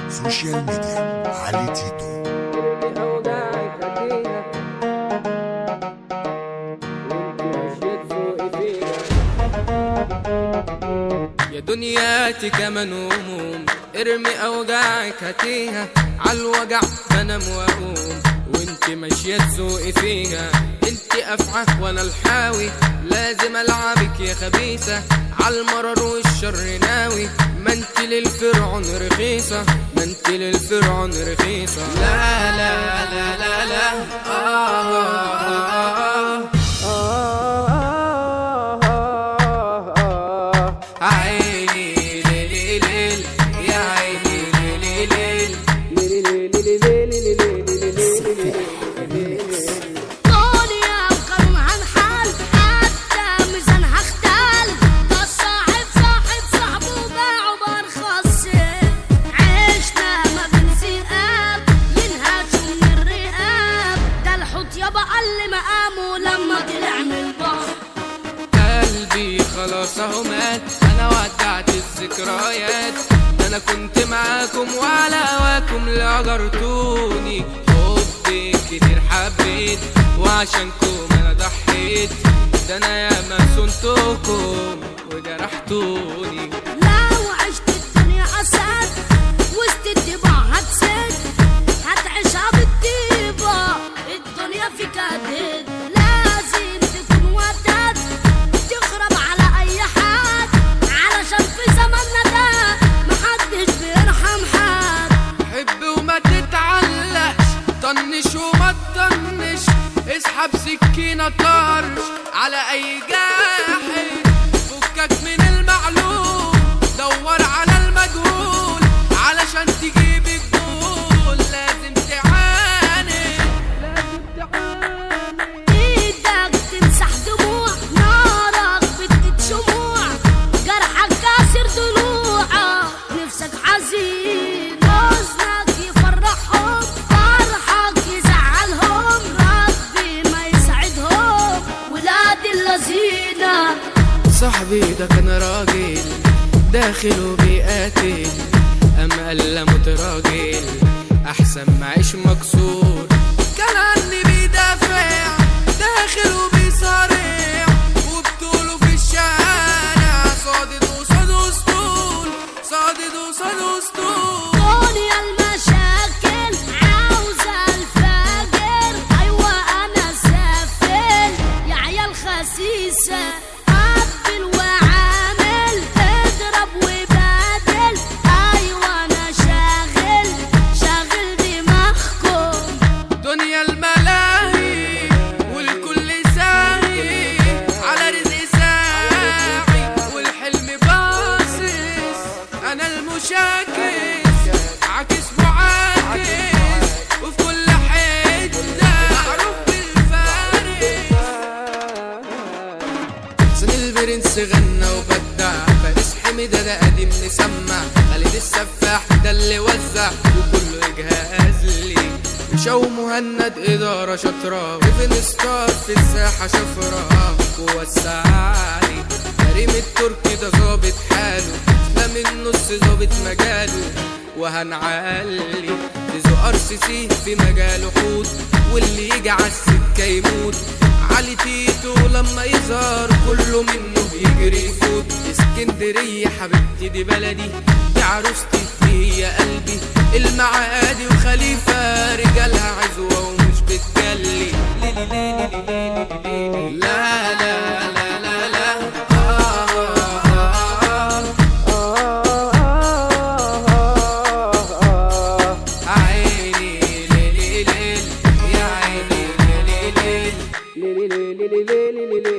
سوشيال ميديا علي تيتو اللي أوجعك هديها وانت مشيت سوقي فيها يا دنياتي كمان هموم ارمي اوجاعك هاتيها عالوجع بنام واقوم وانت ماشيه تسوقي فيها انت افعى وانا الحاوي لازم العبك يا خبيثه عالمرر والشر ناوي ما انت للفرعون رخيصه ما انت للفرعون رخيصه لا لا لا لا لا آه آه آه آه عيني ليل ليل يا عيني ليل ليل دنيا وقانونها انحل حتى ميزانها اختل ده الصاحب صاحب صاحبه باعه برخص عشنا ما بين ذئاب ينهشوا من الرقاب ده الحوت يابا قل مقامه لما طلع من البحر قلبي خلاص اهو مات انا ودعت الذكريات ده انا كنت معاكم وعلى هواكم اللي اجرتوني حبي كتير حبيت وعشانكم انا ضحيت ده انا ياما صنتكم وجرحتوني لو عشت الدنيا أسد وسط الطباع هتسد هتعيشها بالطيبة الدنيا فيك هتهد لازم تكون ودد تخرب على أي حد علشان في زماننا ده محدش بيرحم حد حب وما تتعلقش طنش وما تطنش اسحب سكينة طرش على اي جاحد فكك من المعلوم دور على المجهول علشان تجيب الجول لازم تعاند لازم تعاند ايدك تمسح دموع نارك بتقيد شموع جرحك كاسر ضلوعك نفسك حزين حزنك يفرحهم فرحك يزعلهم ربي ما يسعدهم ولاد اللذينه صاحبي ده كان راجل داخل وبيقاتل أم قال متراجل أحسن ما عيش مكسور كان عني بيدافع داخل وبيصارع وبطوله في الشارع صادد وصاد وسطول صادد وصاد وسطول دنيا المشاكل عاوزة الفاجر أيوة أنا سافل يا عيال خسيسة قبل وعامل اضرب وبادل أيوة أنا شاغل شاغل دماغكم دنيا الملاهي والكل ساهي على رزق ساعي والحلم باصص انا المشاكس عكس معاكس وفي كل حته معروف بالفارس حسن البرنس غنى وبدع فارس حميدة ده قديم مسمع خالد السفاح ده اللي وزع وكله يجهز لي وشو مهند إدارة شاطرة وفين ستار في الساحة شفرة ووسعلي كريم التركي ده ظابط حاله ده من نص ظابط مجاله وهنعلي لزو ار سي سي في مجاله حوت واللي يجي على السكه يموت علي تيتو لما يظهر كله منه بيجري يفوت اسكندريه حبيبتي دي بلدي دي عروستي هي قلبي المعادي وخليفه رجالها عزوه ومش بتجلي ليلي ليلي ليلي ليلي لا لا لا لا لا آه آه آه عيني ليلي ليل يا عيني ليلي ليل